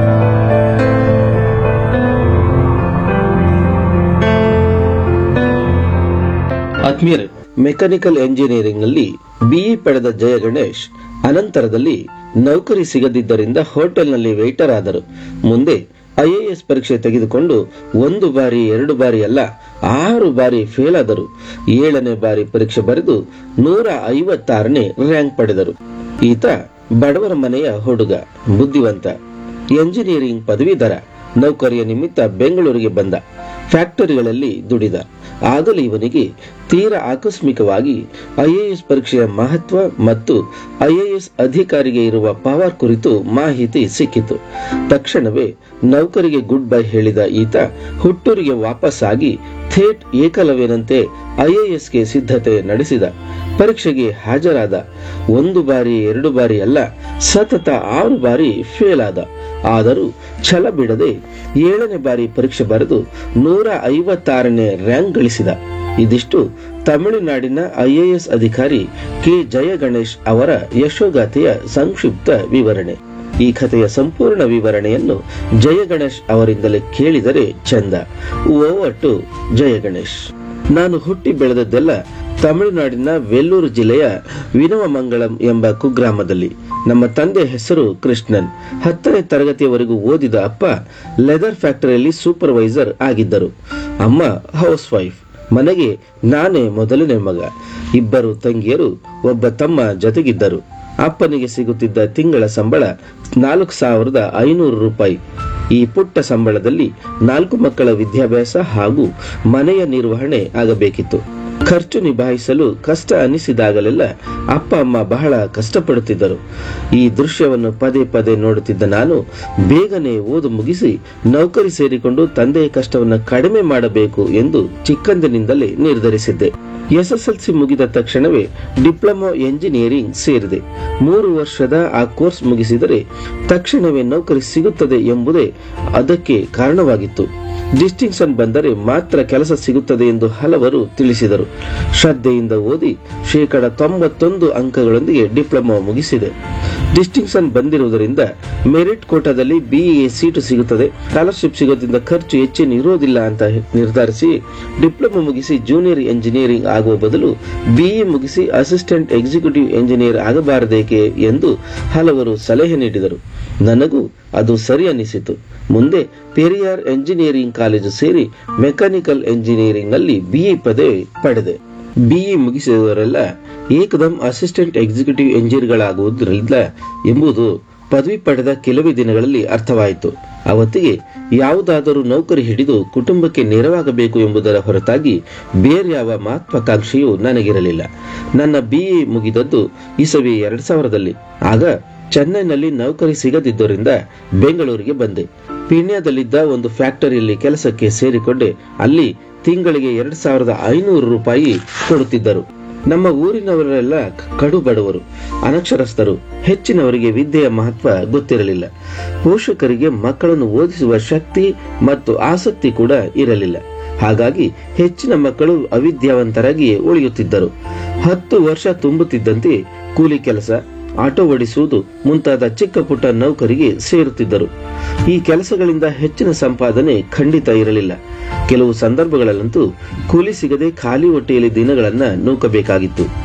ಆತ್ಮೀಯರೇ ಮೆಕ್ಯಾನಿಕಲ್ ಎಂಜಿನಿಯರಿಂಗ್ ನಲ್ಲಿ ಬಿಇ ಪಡೆದ ಜಯ ಗಣೇಶ್ ಅನಂತರದಲ್ಲಿ ನೌಕರಿ ಸಿಗದಿದ್ದರಿಂದ ಹೋಟೆಲ್ನಲ್ಲಿ ವೇಟರ್ ಆದರು ಮುಂದೆ ಐಎಎಸ್ ಪರೀಕ್ಷೆ ತೆಗೆದುಕೊಂಡು ಒಂದು ಬಾರಿ ಎರಡು ಬಾರಿ ಅಲ್ಲ ಆರು ಬಾರಿ ಫೇಲ್ ಆದರು ಏಳನೇ ಬಾರಿ ಪರೀಕ್ಷೆ ಬರೆದು ನೂರ ಐವತ್ತಾರನೇ ರ್ಯಾಂಕ್ ಪಡೆದರು ಈತ ಬಡವರ ಮನೆಯ ಹುಡುಗ ಬುದ್ಧಿವಂತ ಎಂಜಿನಿಯರಿಂಗ್ ಪದವೀಧರ ನೌಕರಿಯ ನಿಮಿತ್ತ ಬೆಂಗಳೂರಿಗೆ ಬಂದ ಫ್ಯಾಕ್ಟರಿಗಳಲ್ಲಿ ದುಡಿದ ಆಗಲೂ ಇವನಿಗೆ ತೀರಾ ಆಕಸ್ಮಿಕವಾಗಿ ಐಎಎಸ್ ಪರೀಕ್ಷೆಯ ಮಹತ್ವ ಮತ್ತು ಐಎಎಸ್ ಅಧಿಕಾರಿಗೆ ಇರುವ ಪವರ್ ಕುರಿತು ಮಾಹಿತಿ ಸಿಕ್ಕಿತು ತಕ್ಷಣವೇ ನೌಕರಿಗೆ ಗುಡ್ ಬೈ ಹೇಳಿದ ಈತ ಹುಟ್ಟೂರಿಗೆ ವಾಪಸ್ಸಾಗಿ ಥೇಟ್ ಏಕಲವ್ಯನಂತೆ ಐಎಎಸ್ಗೆ ಸಿದ್ಧತೆ ನಡೆಸಿದ ಪರೀಕ್ಷೆಗೆ ಹಾಜರಾದ ಒಂದು ಬಾರಿ ಎರಡು ಬಾರಿ ಅಲ್ಲ ಸತತ ಆರು ಬಾರಿ ಫೇಲ್ ಆದ ಆದರೂ ಛಲ ಬಿಡದೆ ಏಳನೇ ಬಾರಿ ಪರೀಕ್ಷೆ ಬರೆದು ನೂರ ಐವತ್ತಾರನೇ ರ್ಯಾಂಕ್ ಗಳಿಸಿದ ಇದಿಷ್ಟು ತಮಿಳುನಾಡಿನ ಐಎಎಸ್ ಅಧಿಕಾರಿ ಕೆ ಜಯ ಗಣೇಶ್ ಅವರ ಯಶೋಗಾಥೆಯ ಸಂಕ್ಷಿಪ್ತ ವಿವರಣೆ ಈ ಕಥೆಯ ಸಂಪೂರ್ಣ ವಿವರಣೆಯನ್ನು ಜಯ ಗಣೇಶ್ ಅವರಿಂದಲೇ ಕೇಳಿದರೆ ಚಂದ ಓವರ್ ಟು ಜಯ ಗಣೇಶ್ ನಾನು ಹುಟ್ಟಿ ಬೆಳೆದದ್ದೆಲ್ಲ ತಮಿಳುನಾಡಿನ ವೆಲ್ಲೂರು ಜಿಲ್ಲೆಯ ವಿನವಮಂಗಳಂ ಎಂಬ ಕುಗ್ರಾಮದಲ್ಲಿ ನಮ್ಮ ತಂದೆ ಹೆಸರು ಕೃಷ್ಣನ್ ಹತ್ತನೇ ತರಗತಿಯವರೆಗೂ ಓದಿದ ಅಪ್ಪ ಲೆದರ್ ಫ್ಯಾಕ್ಟರಿಯಲ್ಲಿ ಸೂಪರ್ವೈಸರ್ ಆಗಿದ್ದರು ಅಮ್ಮ ಹೌಸ್ ವೈಫ್ ಮನೆಗೆ ನಾನೇ ಮೊದಲನೇ ಮಗ ಇಬ್ಬರು ತಂಗಿಯರು ಒಬ್ಬ ತಮ್ಮ ಜೊತೆಗಿದ್ದರು ಅಪ್ಪನಿಗೆ ಸಿಗುತ್ತಿದ್ದ ತಿಂಗಳ ಸಂಬಳ ನಾಲ್ಕು ಸಾವಿರದ ಐನೂರು ರೂಪಾಯಿ ಈ ಪುಟ್ಟ ಸಂಬಳದಲ್ಲಿ ನಾಲ್ಕು ಮಕ್ಕಳ ವಿದ್ಯಾಭ್ಯಾಸ ಹಾಗೂ ಮನೆಯ ನಿರ್ವಹಣೆ ಆಗಬೇಕಿತ್ತು ಖರ್ಚು ನಿಭಾಯಿಸಲು ಕಷ್ಟ ಅನಿಸಿದಾಗಲೆಲ್ಲ ಅಪ್ಪ ಅಮ್ಮ ಬಹಳ ಕಷ್ಟಪಡುತ್ತಿದ್ದರು ಈ ದೃಶ್ಯವನ್ನು ಪದೇ ಪದೇ ನೋಡುತ್ತಿದ್ದ ನಾನು ಬೇಗನೆ ಓದು ಮುಗಿಸಿ ನೌಕರಿ ಸೇರಿಕೊಂಡು ತಂದೆಯ ಕಷ್ಟವನ್ನು ಕಡಿಮೆ ಮಾಡಬೇಕು ಎಂದು ಚಿಕ್ಕಂದಿನಿಂದಲೇ ನಿರ್ಧರಿಸಿದ್ದೆ ಎಸ್ಎಸ್ಎಲ್ಸಿ ಮುಗಿದ ತಕ್ಷಣವೇ ಡಿಪ್ಲೊಮಾ ಎಂಜಿನಿಯರಿಂಗ್ ಸೇರಿದೆ ಮೂರು ವರ್ಷದ ಆ ಕೋರ್ಸ್ ಮುಗಿಸಿದರೆ ತಕ್ಷಣವೇ ನೌಕರಿ ಸಿಗುತ್ತದೆ ಎಂಬುದೇ ಅದಕ್ಕೆ ಕಾರಣವಾಗಿತ್ತು ಡಿಸ್ಟಿಂಕ್ಷನ್ ಬಂದರೆ ಮಾತ್ರ ಕೆಲಸ ಸಿಗುತ್ತದೆ ಎಂದು ಹಲವರು ತಿಳಿಸಿದರು ಶ್ರದ್ಧೆಯಿಂದ ಓದಿ ಶೇಕಡ ತೊಂಬತ್ತೊಂದು ಅಂಕಗಳೊಂದಿಗೆ ಡಿಪ್ಲೊಮಾ ಮುಗಿಸಿದೆ ಡಿಸ್ಟಿಂಕ್ಷನ್ ಬಂದಿರುವುದರಿಂದ ಮೆರಿಟ್ ಕೋಟಾದಲ್ಲಿ ಬಿಇಎ ಸೀಟು ಸಿಗುತ್ತದೆ ಸ್ಕಾಲರ್ಶಿಪ್ ಸಿಗೋದ್ರಿಂದ ಖರ್ಚು ಹೆಚ್ಚೇನು ಇರೋದಿಲ್ಲ ಅಂತ ನಿರ್ಧರಿಸಿ ಡಿಪ್ಲೊಮಾ ಮುಗಿಸಿ ಜೂನಿಯರ್ ಎಂಜಿನಿಯರಿಂಗ್ ಆಗುವ ಬದಲು ಬಿಇ ಮುಗಿಸಿ ಅಸಿಸ್ಟೆಂಟ್ ಎಕ್ಸಿಕ್ಯೂಟಿವ್ ಎಂಜಿನಿಯರ್ ಆಗಬಾರದೇಕೆ ಎಂದು ಹಲವರು ಸಲಹೆ ನೀಡಿದರು ನನಗೂ ಅದು ಸರಿ ಅನಿಸಿತು ಮುಂದೆ ಪೆರಿಯಾರ್ ಎಂಜಿನಿಯರಿಂಗ್ ಕಾಲೇಜು ಸೇರಿ ಮೆಕ್ಯಾನಿಕಲ್ ಎಂಜಿನಿಯರಿಂಗ್ ನಲ್ಲಿ ಬಿಇ ಪದವಿ ಪಡೆದೆ ಬಿಇ ಮುಗಿಸಿದವರೆಲ್ಲ ಏಕದಂ ಅಸಿಸ್ಟೆಂಟ್ ಎಕ್ಸಿಕ್ಯೂಟಿವ್ ಎಂಜಿನಿಯರ್ಗಳಾಗುವುದಿಲ್ಲ ಎಂಬುದು ಪದವಿ ಪಡೆದ ಕೆಲವೇ ದಿನಗಳಲ್ಲಿ ಅರ್ಥವಾಯಿತು ಅವತ್ತಿಗೆ ಯಾವುದಾದರೂ ನೌಕರಿ ಹಿಡಿದು ಕುಟುಂಬಕ್ಕೆ ನೆರವಾಗಬೇಕು ಎಂಬುದರ ಹೊರತಾಗಿ ಬೇರ್ಯಾವ ಮಹತ್ವಾಕಾಂಕ್ಷೆಯೂ ನನಗಿರಲಿಲ್ಲ ನನ್ನ ಬಿಇ ಮುಗಿದದ್ದು ಇಸವಿ ಎರಡ್ ಸಾವಿರದಲ್ಲಿ ಆಗ ಚೆನ್ನೈನಲ್ಲಿ ನೌಕರಿ ಸಿಗದಿದ್ದರಿಂದ ಬೆಂಗಳೂರಿಗೆ ಬಂದೆ ಪೀಣ್ಯದಲ್ಲಿದ್ದ ಒಂದು ಫ್ಯಾಕ್ಟರಿಯಲ್ಲಿ ಕೆಲಸಕ್ಕೆ ಸೇರಿಕೊಂಡೆ ಅಲ್ಲಿ ತಿಂಗಳಿಗೆ ಎರಡ್ ಸಾವಿರದ ಐನೂರು ರೂಪಾಯಿ ಕೊಡುತ್ತಿದ್ದರು ನಮ್ಮ ಊರಿನವರೆಲ್ಲ ಕಡು ಬಡವರು ಅನಕ್ಷರಸ್ಥರು ಹೆಚ್ಚಿನವರಿಗೆ ವಿದ್ಯೆಯ ಮಹತ್ವ ಗೊತ್ತಿರಲಿಲ್ಲ ಪೋಷಕರಿಗೆ ಮಕ್ಕಳನ್ನು ಓದಿಸುವ ಶಕ್ತಿ ಮತ್ತು ಆಸಕ್ತಿ ಕೂಡ ಇರಲಿಲ್ಲ ಹಾಗಾಗಿ ಹೆಚ್ಚಿನ ಮಕ್ಕಳು ಅವಿದ್ಯಾವಂತರಾಗಿಯೇ ಉಳಿಯುತ್ತಿದ್ದರು ಹತ್ತು ವರ್ಷ ತುಂಬುತ್ತಿದ್ದಂತೆ ಕೂಲಿ ಕೆಲಸ ಆಟೋ ಓಡಿಸುವುದು ಮುಂತಾದ ಚಿಕ್ಕ ಪುಟ್ಟ ನೌಕರಿಗೆ ಸೇರುತ್ತಿದ್ದರು ಈ ಕೆಲಸಗಳಿಂದ ಹೆಚ್ಚಿನ ಸಂಪಾದನೆ ಖಂಡಿತ ಇರಲಿಲ್ಲ ಕೆಲವು ಸಂದರ್ಭಗಳಲ್ಲಂತೂ ಕೂಲಿ ಸಿಗದೆ ಖಾಲಿ ಹೊಟ್ಟೆಯಲ್ಲಿ ದಿನಗಳನ್ನ ನೂಕಬೇಕಾಗಿತ್ತು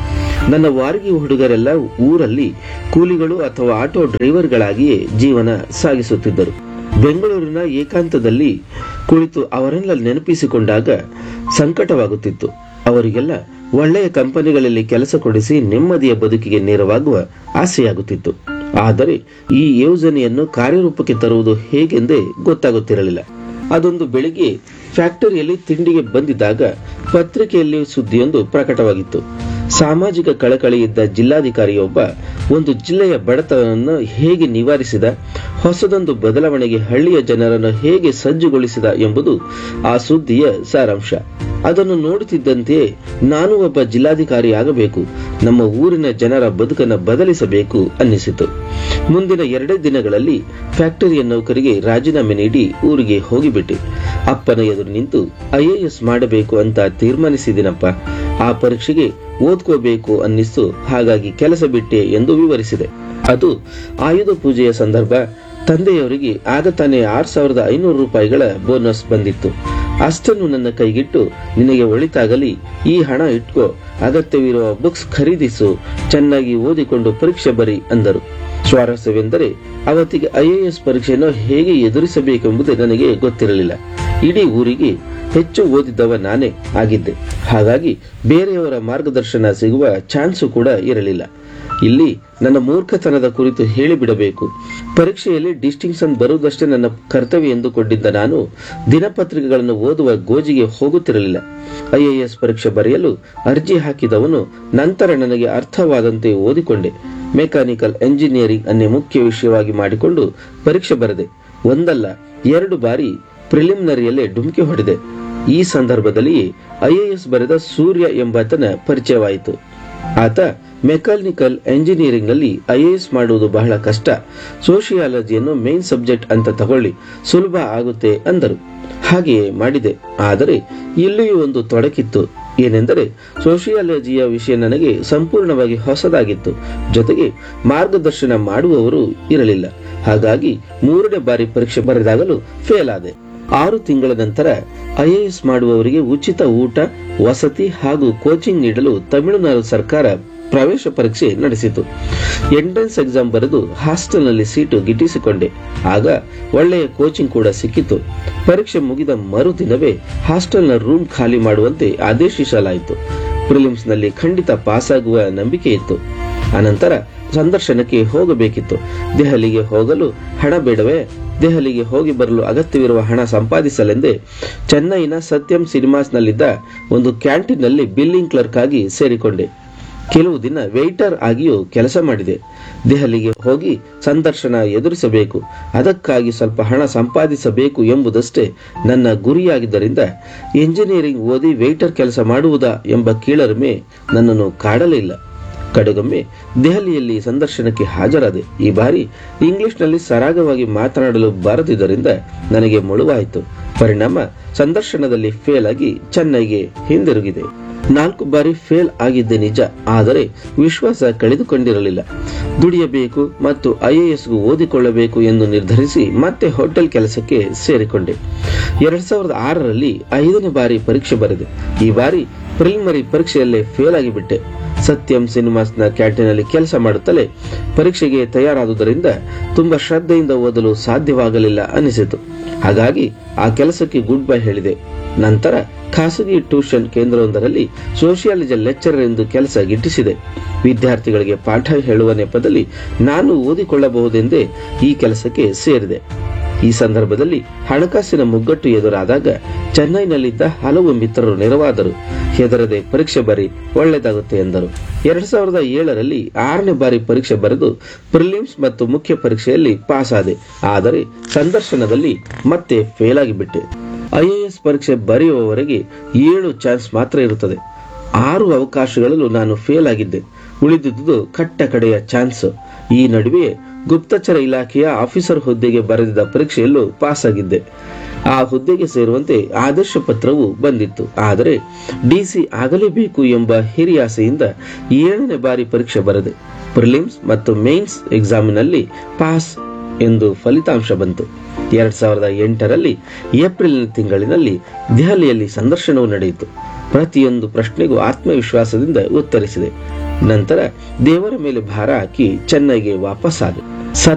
ನನ್ನ ವಾರಗಿ ಹುಡುಗರೆಲ್ಲ ಊರಲ್ಲಿ ಕೂಲಿಗಳು ಅಥವಾ ಆಟೋ ಡ್ರೈವರ್ಗಳಾಗಿಯೇ ಜೀವನ ಸಾಗಿಸುತ್ತಿದ್ದರು ಬೆಂಗಳೂರಿನ ಏಕಾಂತದಲ್ಲಿ ಕುಳಿತು ಅವರೆಲ್ಲ ನೆನಪಿಸಿಕೊಂಡಾಗ ಸಂಕಟವಾಗುತ್ತಿತ್ತು ಅವರಿಗೆಲ್ಲ ಒಳ್ಳೆಯ ಕಂಪನಿಗಳಲ್ಲಿ ಕೆಲಸ ಕೊಡಿಸಿ ನೆಮ್ಮದಿಯ ಬದುಕಿಗೆ ನೆರವಾಗುವ ಆಸೆಯಾಗುತ್ತಿತ್ತು ಆದರೆ ಈ ಯೋಜನೆಯನ್ನು ಕಾರ್ಯರೂಪಕ್ಕೆ ತರುವುದು ಹೇಗೆಂದೇ ಗೊತ್ತಾಗುತ್ತಿರಲಿಲ್ಲ ಅದೊಂದು ಬೆಳಿಗ್ಗೆ ಫ್ಯಾಕ್ಟರಿಯಲ್ಲಿ ತಿಂಡಿಗೆ ಬಂದಿದ್ದಾಗ ಪತ್ರಿಕೆಯಲ್ಲಿ ಸುದ್ದಿಯೊಂದು ಪ್ರಕಟವಾಗಿತ್ತು ಸಾಮಾಜಿಕ ಕಳಕಳಿ ಇದ್ದ ಜಿಲ್ಲಾಧಿಕಾರಿಯೊಬ್ಬ ಒಂದು ಜಿಲ್ಲೆಯ ಬಡತನವನ್ನು ಹೇಗೆ ನಿವಾರಿಸಿದ ಹೊಸದೊಂದು ಬದಲಾವಣೆಗೆ ಹಳ್ಳಿಯ ಜನರನ್ನು ಹೇಗೆ ಸಜ್ಜುಗೊಳಿಸಿದ ಎಂಬುದು ಆ ಸುದ್ದಿಯ ಸಾರಾಂಶ ಅದನ್ನು ನೋಡುತ್ತಿದ್ದಂತೆಯೇ ನಾನು ಒಬ್ಬ ಜಿಲ್ಲಾಧಿಕಾರಿ ಆಗಬೇಕು ನಮ್ಮ ಊರಿನ ಜನರ ಬದುಕನ್ನು ಬದಲಿಸಬೇಕು ಅನ್ನಿಸಿತು ಮುಂದಿನ ಎರಡೇ ದಿನಗಳಲ್ಲಿ ಫ್ಯಾಕ್ಟರಿಯ ನೌಕರಿಗೆ ರಾಜೀನಾಮೆ ನೀಡಿ ಊರಿಗೆ ಹೋಗಿಬಿಟ್ಟೆ ಅಪ್ಪನ ಎದುರು ನಿಂತು ಐಎಎಸ್ ಮಾಡಬೇಕು ಅಂತ ತೀರ್ಮಾನಿಸಿದಿನಪ್ಪ ಆ ಪರೀಕ್ಷೆಗೆ ಓದ್ಕೋಬೇಕು ಅನ್ನಿಸ್ತು ಹಾಗಾಗಿ ಕೆಲಸ ಬಿಟ್ಟೆ ಎಂದು ವಿವರಿಸಿದೆ ಅದು ಆಯುಧ ಪೂಜೆಯ ಸಂದರ್ಭ ತಂದೆಯವರಿಗೆ ಆಗ ತಾನೇ ಆರ್ ಸಾವಿರದ ಐನೂರು ರೂಪಾಯಿಗಳ ಬೋನಸ್ ಬಂದಿತ್ತು ಅಷ್ಟನ್ನು ನನ್ನ ಕೈಗಿಟ್ಟು ನಿನಗೆ ಒಳಿತಾಗಲಿ ಈ ಹಣ ಇಟ್ಕೋ ಅಗತ್ಯವಿರುವ ಬುಕ್ಸ್ ಖರೀದಿಸು ಚೆನ್ನಾಗಿ ಓದಿಕೊಂಡು ಪರೀಕ್ಷೆ ಬರಿ ಅಂದರು ಸ್ವಾರಸ್ಯವೆಂದರೆ ಅವತ್ತಿಗೆ ಐಎಎಸ್ ಪರೀಕ್ಷೆಯನ್ನು ಹೇಗೆ ಎದುರಿಸಬೇಕೆಂಬುದೇ ನನಗೆ ಗೊತ್ತಿರಲಿಲ್ಲ ಇಡೀ ಊರಿಗೆ ಹೆಚ್ಚು ಓದಿದ್ದವ ನಾನೇ ಆಗಿದ್ದೆ ಹಾಗಾಗಿ ಬೇರೆಯವರ ಮಾರ್ಗದರ್ಶನ ಸಿಗುವ ಚಾನ್ಸು ಕೂಡ ಇರಲಿಲ್ಲ ಇಲ್ಲಿ ನನ್ನ ಮೂರ್ಖತನದ ಕುರಿತು ಹೇಳಿಬಿಡಬೇಕು ಪರೀಕ್ಷೆಯಲ್ಲಿ ಡಿಸ್ಟಿಂಕ್ಷನ್ ಬರುವುದಷ್ಟೇ ನನ್ನ ಕರ್ತವ್ಯ ಎಂದುಕೊಂಡಿದ್ದ ನಾನು ದಿನಪತ್ರಿಕೆಗಳನ್ನು ಓದುವ ಗೋಜಿಗೆ ಹೋಗುತ್ತಿರಲಿಲ್ಲ ಐಎಎಸ್ ಪರೀಕ್ಷೆ ಬರೆಯಲು ಅರ್ಜಿ ಹಾಕಿದವನು ನಂತರ ನನಗೆ ಅರ್ಥವಾದಂತೆ ಓದಿಕೊಂಡೆ ಮೆಕ್ಯಾನಿಕಲ್ ಎಂಜಿನಿಯರಿಂಗ್ ಅನ್ನೇ ಮುಖ್ಯ ವಿಷಯವಾಗಿ ಮಾಡಿಕೊಂಡು ಪರೀಕ್ಷೆ ಬರೆದೆ ಒಂದಲ್ಲ ಎರಡು ಬಾರಿ ಪ್ರಿಲಿಮಿನರಿಯಲ್ಲೇ ಡುಮ್ಕಿ ಹೊಡೆದೆ ಈ ಸಂದರ್ಭದಲ್ಲಿ ಐಎಎಸ್ ಬರೆದ ಸೂರ್ಯ ಎಂಬಾತನ ಪರಿಚಯವಾಯಿತು ಆತ ಮೆಕ್ಯಾನಿಕಲ್ ಎಂಜಿನಿಯರಿಂಗ್ ನಲ್ಲಿ ಐಎಎಸ್ ಮಾಡುವುದು ಬಹಳ ಕಷ್ಟ ಸೋಷಿಯಾಲಜಿಯನ್ನು ಮೇನ್ ಸಬ್ಜೆಕ್ಟ್ ಅಂತ ತಗೊಳ್ಳಿ ಸುಲಭ ಆಗುತ್ತೆ ಅಂದರು ಹಾಗೆಯೇ ಮಾಡಿದೆ ಆದರೆ ಇಲ್ಲಿಯೂ ಒಂದು ತೊಡಕಿತ್ತು ಏನೆಂದರೆ ಸೋಷಿಯಾಲಜಿಯ ವಿಷಯ ನನಗೆ ಸಂಪೂರ್ಣವಾಗಿ ಹೊಸದಾಗಿತ್ತು ಜೊತೆಗೆ ಮಾರ್ಗದರ್ಶನ ಮಾಡುವವರು ಇರಲಿಲ್ಲ ಹಾಗಾಗಿ ಮೂರನೇ ಬಾರಿ ಪರೀಕ್ಷೆ ಬರೆದಾಗಲೂ ಫೇಲ್ ಆದೆ ಆರು ತಿಂಗಳ ನಂತರ ಐಎಎಸ್ ಮಾಡುವವರಿಗೆ ಉಚಿತ ಊಟ ವಸತಿ ಹಾಗೂ ಕೋಚಿಂಗ್ ನೀಡಲು ತಮಿಳುನಾಡು ಸರ್ಕಾರ ಪ್ರವೇಶ ಪರೀಕ್ಷೆ ನಡೆಸಿತು ಎಂಟ್ರೆನ್ಸ್ ಎಕ್ಸಾಮ್ ಬರೆದು ಹಾಸ್ಟೆಲ್ನಲ್ಲಿ ಸೀಟು ಗಿಟ್ಟಿಸಿಕೊಂಡೆ ಆಗ ಒಳ್ಳೆಯ ಕೋಚಿಂಗ್ ಕೂಡ ಸಿಕ್ಕಿತು ಪರೀಕ್ಷೆ ಮುಗಿದ ಮರುದಿನವೇ ಹಾಸ್ಟೆಲ್ನ ರೂಮ್ ಖಾಲಿ ಮಾಡುವಂತೆ ಆದೇಶಿಸಲಾಯಿತು ಪ್ರಿಲಿಮ್ಸ್ ನಲ್ಲಿ ಖಂಡಿತ ಪಾಸ್ ಆಗುವ ನಂಬಿಕೆ ಇತ್ತು ಅನಂತರ ಸಂದರ್ಶನಕ್ಕೆ ಹೋಗಬೇಕಿತ್ತು ದೆಹಲಿಗೆ ಹೋಗಲು ಹಣ ಬೇಡವೇ ದೆಹಲಿಗೆ ಹೋಗಿ ಬರಲು ಅಗತ್ಯವಿರುವ ಹಣ ಸಂಪಾದಿಸಲೆಂದೇ ಚೆನ್ನೈನ ಸತ್ಯಂ ಸಿನಿಮಾಸ್ನಲ್ಲಿದ್ದ ಒಂದು ಕ್ಯಾಂಟೀನ್ನಲ್ಲಿ ಬಿಲ್ಲಿಂಗ್ ಕ್ಲರ್ಕ್ ಆಗಿ ಸೇರಿಕೊಂಡೆ ಕೆಲವು ದಿನ ವೇಟರ್ ಆಗಿಯೂ ಕೆಲಸ ಮಾಡಿದೆ ದೆಹಲಿಗೆ ಹೋಗಿ ಸಂದರ್ಶನ ಎದುರಿಸಬೇಕು ಅದಕ್ಕಾಗಿ ಸ್ವಲ್ಪ ಹಣ ಸಂಪಾದಿಸಬೇಕು ಎಂಬುದಷ್ಟೇ ನನ್ನ ಗುರಿಯಾಗಿದ್ದರಿಂದ ಎಂಜಿನಿಯರಿಂಗ್ ಓದಿ ವೇಟರ್ ಕೆಲಸ ಮಾಡುವುದಾ ಎಂಬ ಕೀಳರಿಮೆ ನನ್ನನ್ನು ಕಾಡಲಿಲ್ಲ ಕಡೆಗೊಮ್ಮೆ ದೆಹಲಿಯಲ್ಲಿ ಸಂದರ್ಶನಕ್ಕೆ ಹಾಜರಾದೆ ಈ ಬಾರಿ ಇಂಗ್ಲಿಷ್ನಲ್ಲಿ ಸರಾಗವಾಗಿ ಮಾತನಾಡಲು ಬಾರದಿದ್ದರಿಂದ ನನಗೆ ಮುಳುವಾಯಿತು ಪರಿಣಾಮ ಸಂದರ್ಶನದಲ್ಲಿ ಫೇಲ್ ಆಗಿ ಚೆನ್ನೈಗೆ ಹಿಂದಿರುಗಿದೆ ನಾಲ್ಕು ಬಾರಿ ಫೇಲ್ ಆಗಿದ್ದೆ ನಿಜ ಆದರೆ ವಿಶ್ವಾಸ ಕಳೆದುಕೊಂಡಿರಲಿಲ್ಲ ದುಡಿಯಬೇಕು ಮತ್ತು ಐಎಎಸ್ಗೂ ಓದಿಕೊಳ್ಳಬೇಕು ಎಂದು ನಿರ್ಧರಿಸಿ ಮತ್ತೆ ಹೋಟೆಲ್ ಕೆಲಸಕ್ಕೆ ಸೇರಿಕೊಂಡೆ ಎರಡ್ ಸಾವಿರದ ಆರರಲ್ಲಿ ಐದನೇ ಬಾರಿ ಪರೀಕ್ಷೆ ಬರೆದೆ ಈ ಬಾರಿ ಪ್ರಿಲಿಮಿನರಿ ಪರೀಕ್ಷೆಯಲ್ಲೇ ಫೇಲ್ ಆಗಿಬಿಟ್ಟೆ ಸತ್ಯಂ ಸಿನಿಮಾಸ್ನ ಕ್ಯಾಂಟೀನಲ್ಲಿ ಕೆಲಸ ಮಾಡುತ್ತಲೇ ಪರೀಕ್ಷೆಗೆ ತಯಾರಾದುದರಿಂದ ತುಂಬಾ ಶ್ರದ್ಧೆಯಿಂದ ಓದಲು ಸಾಧ್ಯವಾಗಲಿಲ್ಲ ಅನಿಸಿತು ಹಾಗಾಗಿ ಆ ಕೆಲಸಕ್ಕೆ ಗುಡ್ ಬೈ ಹೇಳಿದೆ ನಂತರ ಖಾಸಗಿ ಟ್ಯೂಷನ್ ಕೇಂದ್ರವೊಂದರಲ್ಲಿ ಸೋಷಿಯಾಲಜಿ ಲೆಕ್ಚರರ್ ಎಂದು ಕೆಲಸ ಗಿಟ್ಟಿಸಿದೆ ವಿದ್ಯಾರ್ಥಿಗಳಿಗೆ ಪಾಠ ಹೇಳುವ ನೆಪದಲ್ಲಿ ನಾನು ಓದಿಕೊಳ್ಳಬಹುದೆಂದೇ ಈ ಕೆಲಸಕ್ಕೆ ಸೇರಿದೆ ಈ ಸಂದರ್ಭದಲ್ಲಿ ಹಣಕಾಸಿನ ಮುಗ್ಗಟ್ಟು ಎದುರಾದಾಗ ಚೆನ್ನೈನಲ್ಲಿದ್ದ ಹಲವು ಮಿತ್ರರು ನೆರವಾದರು ಹೆದರದೆ ಪರೀಕ್ಷೆ ಬರಿ ಒಳ್ಳೆದಾಗುತ್ತೆ ಎಂದರು ಎರಡ್ ಸಾವಿರದ ಏಳರಲ್ಲಿ ಆರನೇ ಬಾರಿ ಪರೀಕ್ಷೆ ಬರೆದು ಪ್ರಿಲಿಮ್ಸ್ ಮತ್ತು ಮುಖ್ಯ ಪರೀಕ್ಷೆಯಲ್ಲಿ ಪಾಸ್ ಆದೆ ಆದರೆ ಸಂದರ್ಶನದಲ್ಲಿ ಮತ್ತೆ ಫೇಲ್ ಆಗಿಬಿಟ್ಟೆ ಐಎಎಸ್ ಪರೀಕ್ಷೆ ಬರೆಯುವವರೆಗೆ ಏಳು ಚಾನ್ಸ್ ಮಾತ್ರ ಇರುತ್ತದೆ ಆರು ಅವಕಾಶಗಳಲ್ಲೂ ನಾನು ಫೇಲ್ ಆಗಿದ್ದೆ ಉಳಿದಿದ್ದುದು ಕಟ್ಟ ಕಡೆಯ ಚಾನ್ಸ್ ಈ ನಡುವೆ ಗುಪ್ತಚರ ಇಲಾಖೆಯ ಆಫೀಸರ್ ಹುದ್ದೆಗೆ ಬರೆದಿದ್ದ ಪರೀಕ್ಷೆಯಲ್ಲೂ ಪಾಸ್ ಆಗಿದ್ದೆ ಆ ಹುದ್ದೆಗೆ ಸೇರುವಂತೆ ಆದರ್ಶ ಪತ್ರವು ಬಂದಿತ್ತು ಆದರೆ ಡಿಸಿ ಆಗಲೇಬೇಕು ಎಂಬ ಹಿರಿಯಾಸೆಯಿಂದ ಏಳನೇ ಬಾರಿ ಪರೀಕ್ಷೆ ಬರೆದೆ ಪ್ರಿಲಿಮ್ಸ್ ಮತ್ತು ಮೇನ್ಸ್ ಎಕ್ಸಾಮಿನಲ್ಲಿ ಪಾಸ್ ಎಂದು ಫಲಿತಾಂಶ ಬಂತು ಎರಡ್ ಸಾವಿರದ ಎಂಟರಲ್ಲಿ ಏಪ್ರಿಲ್ ತಿಂಗಳಿನಲ್ಲಿ ದೆಹಲಿಯಲ್ಲಿ ಸಂದರ್ಶನವು ನಡೆಯಿತು ಪ್ರತಿಯೊಂದು ಪ್ರಶ್ನೆಗೂ ಆತ್ಮವಿಶ್ವಾಸದಿಂದ ಉತ್ತರಿಸಿದೆ ನಂತರ ದೇವರ ಮೇಲೆ ಭಾರ ಹಾಕಿ ಚೆನ್ನೈಗೆ ವಾಪಸ್ ಆದ